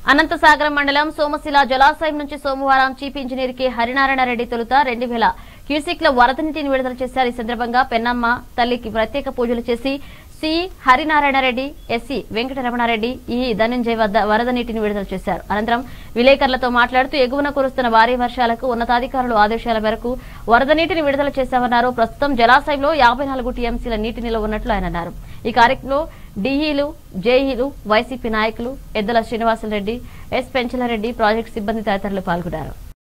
అనంతసాగరం మండలం సోమశిల జలాశయం నుంచి సోమవారం chief engineer K Harinarayana Reddy తొలుత రెండు వేల క్యూసిక్ల వరద నీటిని విడుదల చేశారు ఈ సందర్భంగా పెన్నమ్మ తల్లికి ప్రత్యేక పూజలు చేసి C Harinarayana Reddy SE Venkataramana Reddy E Dhananjay వద్ద వరద నీటిని విడుదల చేశారు అనంతరం విలేకరులతో మాట్లాడుతూ ఎగువన కురుస్తున్న భారీ వర్షాలకు ఉన్నతాధికారులు ఆదేశాల మేరకు వరద నీటిని విడుదల చేశామన్నారు ప్రస్తుతం జలాశయంలో యాభై నాలుగు టీఎంసీల నీటి నిల్వ ఉన్నట్లు ఆయన అన్నారు ఈ కార్యక్రమంలో డీఈలు జేఈలు వైసీపీ నాయకులు ఎద్దల శ్రీనివాసరెడ్డి ఎస్ పెంచలారెడ్డి ప్రాజెక్టు సిబ్బంది తదితరులు పాల్గొన్నారు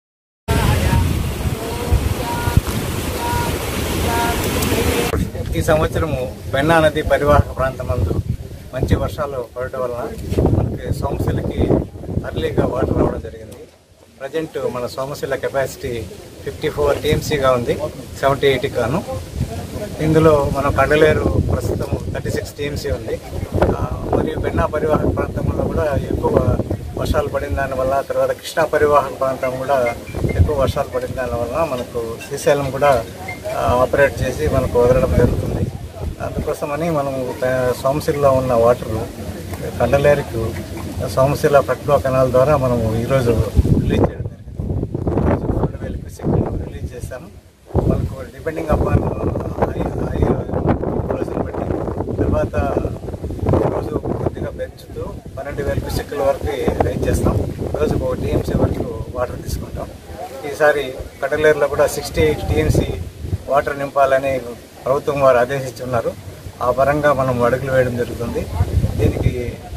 ఈ సంవత్సరము పెన్నా నది పరివాహక ప్రాంతమందు మంచి వర్షాలు పడటం వలన మనకి సోమశిలకి అర్లీగా వాటర్ రావడం జరిగింది ప్రజెంట్ మన సోమశిల కెపాసిటీ ఫిఫ్టీ ఫోర్ టీఎంసీగా ఉంది సెవెంటీ ఎయిటీ గాను ఇందులో మన కండలేరు ప్రస్తుతం థర్టీ సిక్స్ టీఎంసీ ఉంది ఆ, మరియు పెన్నా పరివాహక ప్రాంతంలో కూడా ఎక్కువ వర్షాలు పడిన దానివల్ల తర్వాత కృష్ణా పరివాహక ప్రాంతం కూడా ఎక్కువ వర్షాలు పడిన దానివల్ల మనకు శ్రీశైలం కూడా ఆ, ఆపరేట్ చేసి మనకు వదలడం జరుగుతుంది అందుకోసమని మనము త- సోమశిలలో ఉన్న వాటర్ కండలేరుకు సోమశిల ప్రక్లో కెనాల్ ద్వారా మనము ఈరోజు రిలీజ్ చేయడం జరిగింది ఈరోజు రెండు వేల క్యూసెక్లు రిలీజ్ చేశాము మనకు డిపెండింగ్ అపాన్ రోజులు బట్టి తర్వాత రోజు కొద్దిగా పెంచుతూ పన్నెండు వేల క్యూసెక్ల వరకు రైజ్ చేస్తాం రోజుకు ఒక టీఎంసీ వరకు వాటర్ తీసుకుంటాం ఈసారి కడలేరులో కూడా సిక్స్టీ ఎయిట్ టీఎంసీ వాటర్ నింపాలని ప్రభుత్వం వారు ఆదేశించున్నారు ఆ పరంగా మనం అడుగులు వేయడం జరుగుతుంది దీనికి